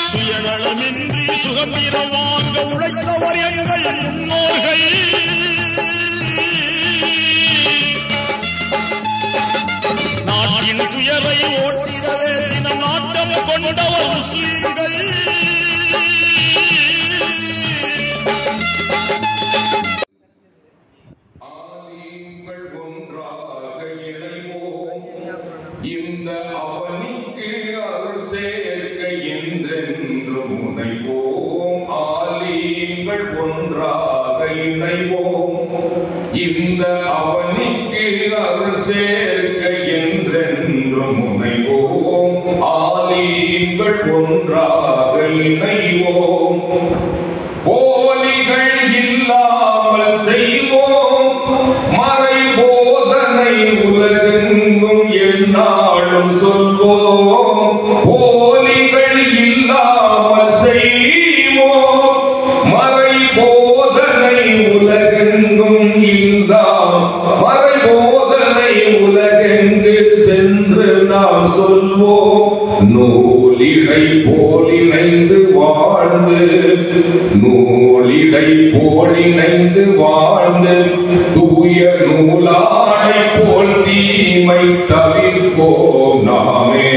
சுயநலமின்றி சுகந்திரம் வாங்க உழைத்தவர் எங்கள் முன்னோர்கள் நாட்டின் துயரை ஓட்டிடவே தினம் நாட்டம் கொண்டவர் முஸ்லிம்கள் ஆலீங்கள் ஒன்றாக இணைவோம் இந்த அவனிக்கு அருள் சேர்க்க என்றென்றும் முனைவோம் ஆலீங்கள் ஒன்றாக இணைவோம் இந்த அவனிக்கு அருள் சேர்க்க என்றென்றும் முனைவோம் ஆலீங்கள் ஒன்றாக இணைவோம் போலிகள் இல்லாமல் செய்வோம் மறை போதனை உலகெங்கும் எந்நாளும் சொல்வோம் போலிகள் இல்லாமல் செய்வோம் மறை போதனை உலகெங்கும் இல்லாம் மறை போதனை உலகெங்கு சென்று நாம் சொல்வோம் நூலிடை போலிணைந்து வாழ்ந்து நூலிடை போலிணைந்து வாழ்ந்து தூய நூலாடை போல் தீமை தவிர்ப்போம் நாமே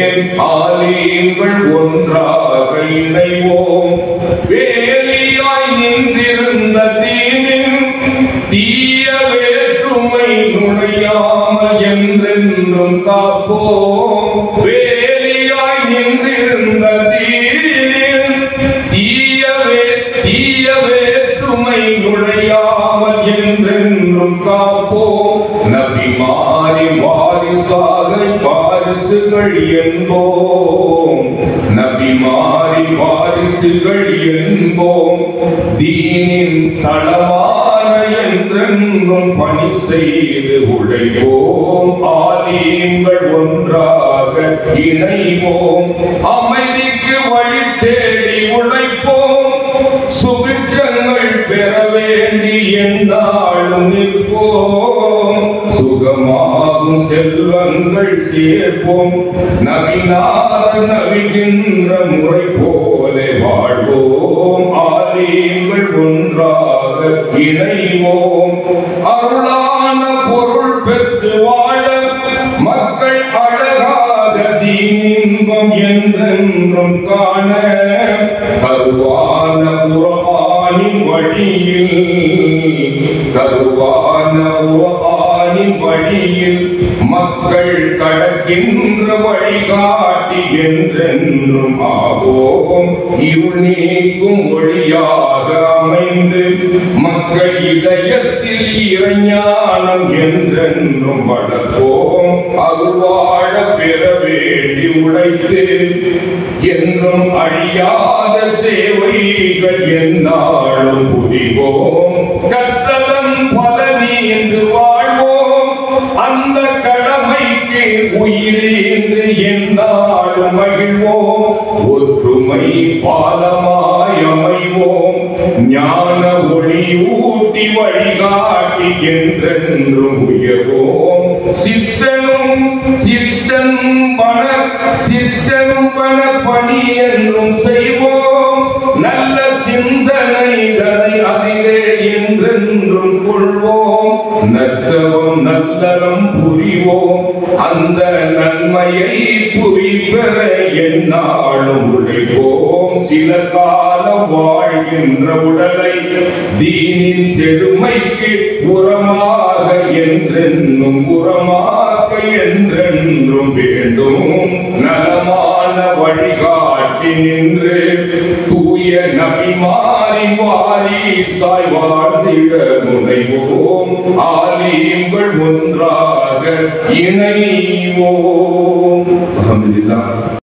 ஆலயங்கள் ஒன்றாக இணைவோம் வேலியாய் நின்றிருந்த தீனின் தீய வேற்றுமை நுழையாமல் என்றென்றும் காப்போம் வேலியாய் நின்றிருந்த தீனின் தீயவே தீய வேற்றுமை நுழையாமல் என்றென்றும் காப்போம் நபி மாறி வாரிசாக வாரிசுகள் என்போம் நபி மாறி வாரிசுகள் என்போம் தீனின் தளமான என்றென்றும் பணி செய்து உழைப்போம் ஆலீங்கள் ஒன்றாக இணைவோம் அமைதிக்கு வழி தேடி உழைப்போம் சுபிட்சங்கள் பெற வேண்டி எந்நாளும் நிற்போம் சுகமாகும் செல்வங்கள் சேர்ப்போம் நவினாத நவிகின்ற முறை போல வாழ்வோம் ஆலயங்கள் ஒன்றாக இணைவோம் அருளான பொருள் பெற்று வாழ மக்கள் அழகாக தீன்பம் என்றென்றும் காண கருவான குரானின் வழியில் கருவான குரானின் வழியில் மக்கள் கடக்கின்ற வழிகாட்டி என்றென்றும் ஆவோம் இருள் நீக்கும் ஒளியாக அமைந்து மக்கள் இதயத்தில் இறைஞானம் என்றென்றும் வளர்ப்போம் அருள்வாழ பெற வேண்டி உழைத்து என்றும் அழியாத சேவைகள் எந்நாளும் புரிவோம் கற்றதன் பலனி என்று வாழ்வோம் அந்த கடமைக்கு உயிரேந்து எந்நாளும் மகிழ்வோம் ஒற்றுமை பாலமாய் அமைவோம் ஞான ஒளி ஊட்டி வழிகாட்டி என்றென்றும் உயர்வோம் சித்தனும் சித்தன் பண சித்தனும் பண பணி என்றும் செய்வோம் நல்ல சிந்தனைகளை அதிலே என்றென்றும் கொள்வோம் நற்றவும் நல்லறம் புரிவோம் அந்த நன்மையை புரிபெற எந்நாளும் உழைப்போம் சில காலம் வாழ்கின்ற உடலை தீனின் செழுமைக்கு உரமாக என்றென்னும் உரமாக்க என்றென்றும் வேண்டும் நலமான வழிகாட்டி நின்று தூய நபிமாரி வாரி சாய் வாழ்ந்திட முனைவோம் ஆலீங்கள் ஒன்றாக இணைவோம் அல்ஹம்துலில்லாஹ்